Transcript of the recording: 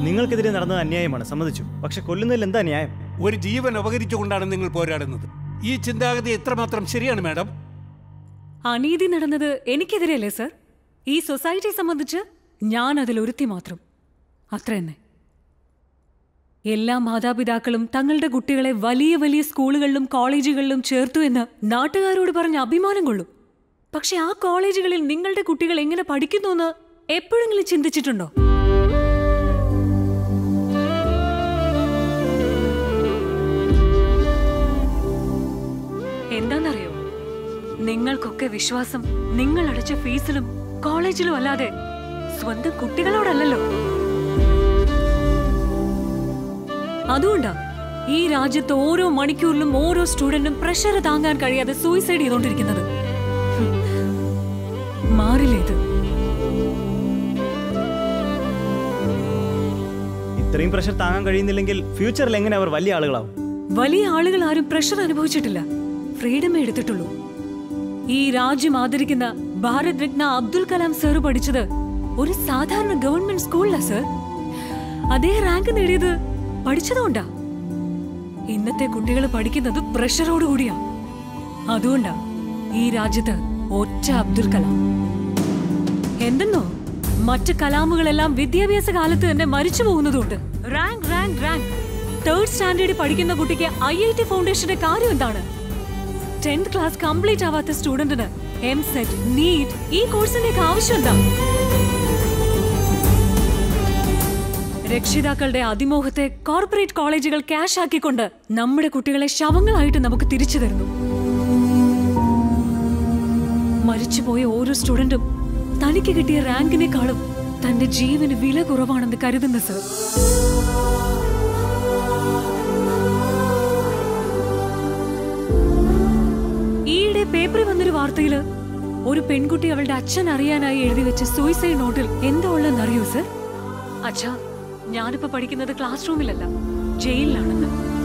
നിങ്ങൾക്കെതിരെ നടന്നത് അന്യായമാണ് സമ്മതിച്ചു പക്ഷെ കൊല്ലുന്നതിൽ എന്താ ന്യായം ഒരു ജീവൻ അപകരിച്ചുകൊണ്ടാണ് നിങ്ങൾ പോരാടുന്നത് ഈ ചിന്താഗതി എത്രമാത്രം ശരിയാണ് മാഡം അനീതി നടന്നത് എനിക്കെതിരെയല്ലേ സർ ഈ സൊസൈറ്റിയെ സംബന്ധിച്ച് ഞാൻ അതിൽ ഒരുത്തി മാത്രം അത്ര തന്നെ എല്ലാ മാതാപിതാക്കളും തങ്ങളുടെ കുട്ടികളെ വലിയ വലിയ സ്കൂളുകളിലും കോളേജുകളിലും ചേർത്തു എന്ന് നാട്ടുകാരോട് പറഞ്ഞ് അഭിമാനം കൊള്ളും പക്ഷെ ആ കോളേജുകളിൽ നിങ്ങളുടെ കുട്ടികൾ എങ്ങനെ പഠിക്കുന്നു എന്ന് എപ്പോഴെങ്കിലും ചിന്തിച്ചിട്ടുണ്ടോ എന്താണെന്നറിയോ നിങ്ങൾക്കൊക്കെ വിശ്വാസം നിങ്ങൾ അടച്ച ഫീസിലും കോളേജിലും അല്ലാതെ സ്വന്തം കുട്ടികളോടല്ലല്ലോ അതുകൊണ്ടാ ഈ രാജ്യത്ത് ഓരോ മണിക്കൂറിലും ഓരോ സ്റ്റുഡന്റും പ്രഷർ താങ്ങാൻ കഴിയാതെ സൂയിസൈഡ് ചെയ്തുകൊണ്ടിരിക്കുന്നത് ഹും. മാറില്ല ഇത് ഇത്രയും പ്രഷർ താങ്ങാൻ കഴിയുന്നില്ലെങ്കിൽ ഫ്യൂച്ചറിൽ എങ്ങനെ അവർ വലിയ ആളുകളാവും വലിയ ആളുകൾ ആരും പ്രഷർ അനുഭവിച്ചിട്ടില്ല ഫ്രീഡമേ എടുത്തിട്ടുള്ളൂ ഈ രാജ്യം ആദരിക്കുന്ന ഭാരത് രത്ന അബ്ദുൽ കലാം സാറ് പഠിച്ചത് ഒരു സാധാരണ ഗവൺമെന്റ് സ്കൂളിലാ സർ അതേ റാങ്ക് നേടിയത് പഠിച്ചതുകൊണ്ടാ ഇന്നത്തെ കുട്ടികൾ പഠിക്കുന്നത് പ്രഷറോട് കൂടിയാ അതുകൊണ്ടാ ഈ രാജ്യത്ത് ഒറ്റ അബ്ദുൽ കലാം എന്തെന്നോ മറ്റ് കലാമുകളെല്ലാം വിദ്യാഭ്യാസ കാലത്ത് തന്നെ മരിച്ചു പോകുന്നതുകൊണ്ട് റാങ്ക് റാങ്ക് റാങ്ക് തേർഡ് സ്റ്റാൻഡേർഡിൽ പഠിക്കുന്ന കുട്ടിക്ക് ഐ ഐ ടി ഫൗണ്ടേഷന്റെ കാര്യം എന്താണ് ടെൻത്ത് ക്ലാസ് കംപ്ലീറ്റ് ആവാത്ത സ്റ്റുഡന്റിന് എം സെറ്റ് നീറ്റ് ഈ കോഴ്സിന്റെ ആവശ്യം എന്താ രക്ഷിതാക്കളുടെ അതിമോഹത്തെ കോർപ്പറേറ്റ് കോളേജുകൾ ക്യാഷ് ആക്കിക്കൊണ്ട് നമ്മുടെ കുട്ടികളെ ശവങ്ങളായിട്ട് നമുക്ക് തിരിച്ചു തരുന്നു മരിച്ചുപോയ ഓരോ സ്റ്റുഡന്റും തനിക്ക് കിട്ടിയ റാങ്കിനേക്കാളും തന്റെ ജീവന് വില കുറവാണെന്ന് കരുതുന്ന സർ ഈയിടെ പേപ്പറിൽ വന്നൊരു വാർത്തയില് ഒരു പെൺകുട്ടി അവളുടെ അച്ഛൻ അറിയാനായി എഴുതി വെച്ച സൂയിസൈഡ് നോട്ടിൽ എന്താ ഉള്ളതെന്ന് അറിയോ സർ അച്ഛാ ഞാനിപ്പോ പഠിക്കുന്നത് ക്ലാസ് റൂമിലല്ല ജയിലിലാണെന്ന്